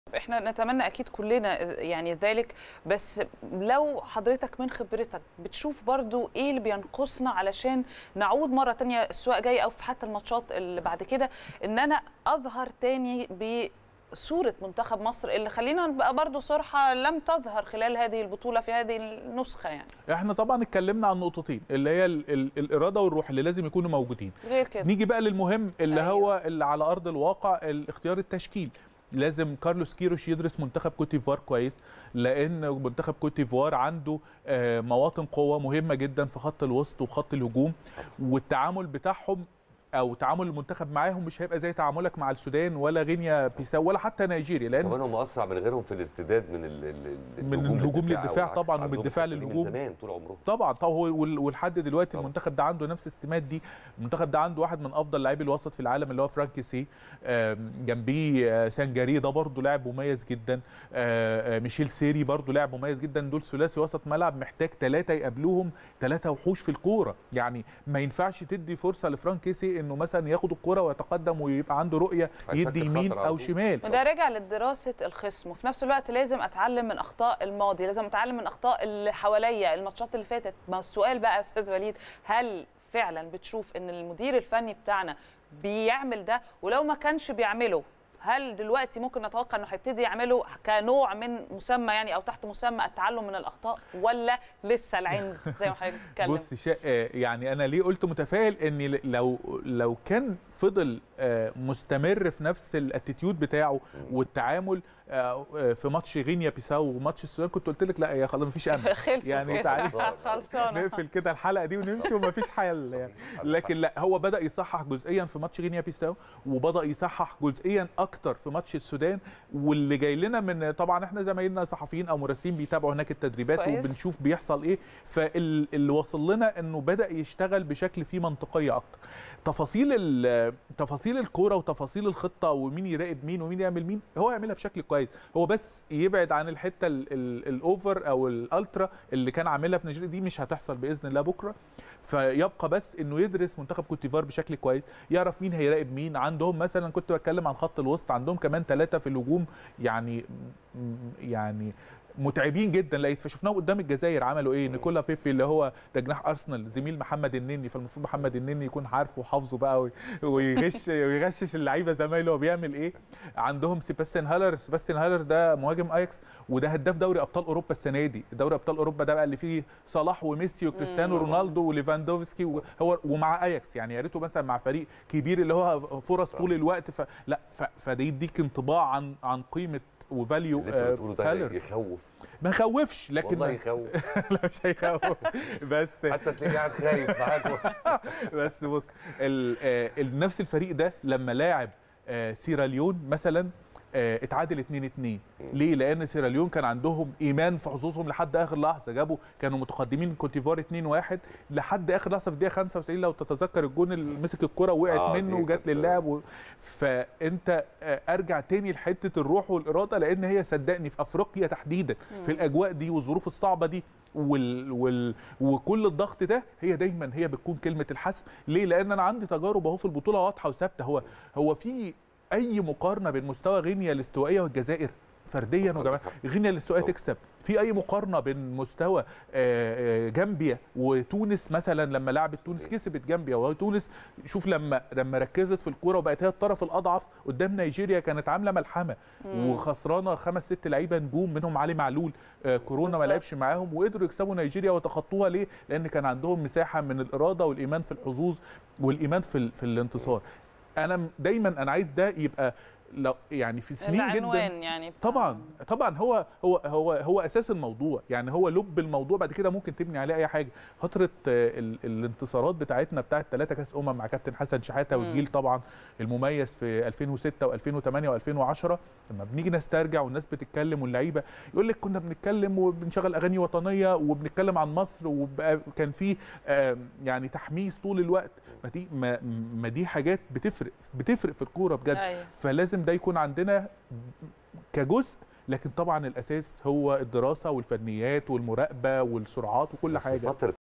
احنا نتمنى اكيد كلنا يعني ذلك بس لو حضرتك من خبرتك بتشوف برضو ايه اللي بينقصنا علشان نعود مره تانية السواق جاي او في حتى الماتشات اللي بعد كده ان انا اظهر تاني بصوره منتخب مصر اللي خلينا نبقى برضو صراحه لم تظهر خلال هذه البطوله في هذه النسخه يعني احنا طبعا اتكلمنا عن نقطتين اللي هي ال ال الاراده والروح اللي لازم يكونوا موجودين غير كده نيجي بقى للمهم اللي أيوة. هو اللي على ارض الواقع الاختيار التشكيل لازم كارلوس كيروش يدرس منتخب كوت ديفوار كويس لان منتخب كوت ديفوار عنده آه، مواطن قوه مهمه جدا في خط الوسط وخط الهجوم والتعامل بتاعهم او تعامل المنتخب معاهم مش هيبقى زي تعاملك مع السودان ولا غينيا بيساو ولا حتى نيجيريا لان كمان هم اسرع من غيرهم في الارتداد من ال ال من الهجوم للدفاع للدفاع أو طبعاً، العكس. ومن الدفاع عندهم الحتة دي للهجوم. من زمان طول عمرهم طبعا طبعا هو وال- ولحد دلوقتي طبعاً. المنتخب ده عنده نفس السمات دي المنتخب ده عنده واحد من افضل لاعبي الوسط في العالم اللي هو فرانكي سي آم، جنبيه آه، سانجاري ده برضه لاعب مميز جدا آه، آه، ميشيل سيري برضه لاعب مميز جدا دول ثلاثي وسط ملعب محتاج ثلاثه يقابلوهم ثلاثه وحوش في الكوره يعني ما ينفعش تدي فرصه لفرانكي سي انه مثلا ياخد الكوره ويتقدم ويبقى عنده رؤيه هيشكل يدي يمين خطر على او طول. شمال وده راجع لدراسه الخصم وفي نفس الوقت لازم اتعلم من اخطاء الماضي لازم اتعلم من اخطاء اللي حواليا الماتشات اللي فاتت ما السؤال بقى يا استاذ وليد هل فعلا بتشوف ان المدير الفني بتاعنا بيعمل ده ولو ما كانش بيعمله هل دلوقتي ممكن نتوقع انه هيبتدي يعمله كنوع من مسمى يعني او تحت مسمى التعلم من الاخطاء ولا لسه العند زي ما حضرتك بتتكلم بص شا... آه، يعني انا ليه قلت متفائل ان ل- لو لو كان فضل آه، مستمر في نفس الاتيتيود بتاعه والتعامل آه، آه، في ماتش غينيا بيساو وماتش السودان كنت قلت لك لا يا خلاص مفيش امل خلصت يعني كده. تعالي خلصانه نقفل كده الحلقه دي ونمشي ومفيش حل يعني لكن لا هو بدا يصحح جزئيا في ماتش غينيا بيساو وبدا يصحح جزئيا اكتر في ماتش السودان واللي جاي لنا من طبعا احنا زمايلنا صحفيين او مراسلين بيتابعوا هناك التدريبات كويس. وبنشوف بيحصل ايه فاللي وصل لنا انه بدا يشتغل بشكل فيه منطقيه اكتر تفاصيل ال- تفاصيل الكوره وتفاصيل الخطه ومين يراقب مين ومين يعمل مين هو يعملها بشكل كويس هو بس يبعد عن الحته ال- ال- الاوفر او الالترا اللي كان عاملها في نيجيريا دي مش هتحصل باذن الله بكره فيبقى بس انه يدرس منتخب كوت ديفوار بشكل كويس يعرف مين هيراقب مين عندهم مثلا كنت بتكلم عن خط الوسط عندهم كمان ثلاثه في الهجوم يعني م- يعني متعبين جدا لقيت فشفناهم قدام الجزائر عملوا ايه نيكولا بيبي اللي هو ده جناح ارسنال زميل محمد النني فالمفروض محمد النني يكون عارفه وحافظه بقى وي- ويغش ويغشش اللعيبه زمايله هو بيعمل ايه عندهم سيباستيان هالر سيباستيان هالر ده مهاجم اياكس وده هداف دوري ابطال اوروبا السنه دي دوري ابطال اوروبا ده بقى اللي فيه صلاح وميسي وكريستيانو مم. رونالدو وليفاندوفسكي وهو ومع اياكس يعني يا ريته مثلا مع فريق كبير اللي هو فرص طول الوقت فلا ف- فده يديك انطباع عن عن قيمه وفاليو اللي انت بتقوله ده هالر يخوف ما خوفش لكن والله ما يخوف لا مش هيخوف بس حتى تلاقيه قاعد خايف معاك بس بص ال- آه، ال- نفس الفريق ده لما لاعب آه، سيراليون مثلا آه، اتعادل 2 2 ليه؟ لان سيراليون كان عندهم ايمان في حظوظهم لحد اخر لحظه جابوا كانوا متقدمين كوتيفوار 2 1 لحد اخر لحظه في الدقيقه 95 لو تتذكر الجون اللي مسك الكره وقعت آه، منه دي وجات كانت- للاعب و... فانت آه، ارجع تاني لحته الروح والاراده لان هي صدقني في افريقيا تحديدا في الاجواء دي والظروف الصعبه دي وال... وال... وكل الضغط ده هي دايما هي بتكون كلمه الحسم ليه لان انا عندي تجارب اهو في البطوله واضحه وثابته هو هو في اي مقارنه بين مستوى غينيا الاستوائيه والجزائر فرديا وجماعه غينيا الاستوائيه طبعا. تكسب في اي مقارنه بين مستوى آه، آه، جامبيا وتونس مثلا لما لعبت تونس كسبت جامبيا وتونس شوف لما لما ركزت في الكوره وبقت هي الطرف الاضعف قدام نيجيريا كانت عامله ملحمه وخسرانه خمس ست لعيبه نجوم منهم علي معلول آه، كورونا ما بالظبط. لعبش معاهم وقدروا يكسبوا نيجيريا وتخطوها ليه؟ لان كان عندهم مساحه من الاراده والايمان في الحظوظ والايمان في ال- في الانتصار. انا م- دايما انا عايز ده يبقى لو يعني في سنين جدا العنوان يعني بتاع- طبعا طبعا هو هو هو هو اساس الموضوع يعني هو لب الموضوع بعد كده ممكن تبني عليه اي حاجه فتره آه، ال- الانتصارات بتاعتنا بتاعت ثلاثه كاس امم مع كابتن حسن شحاته مم. والجيل طبعا المميز في 2006 و2008 و2010 لما بنيجي نسترجع والناس بتتكلم واللعيبه يقول لك كنا بنتكلم وبنشغل اغاني وطنيه وبنتكلم عن مصر وكان في آه، يعني تحميس طول الوقت ما دي ما, ما دي حاجات بتفرق بتفرق في الكوره بجد أيوة. فلازم ده يكون عندنا كجزء لكن طبعا الاساس هو الدراسه والفنيات والمراقبه والسرعات وكل بس حاجه فتره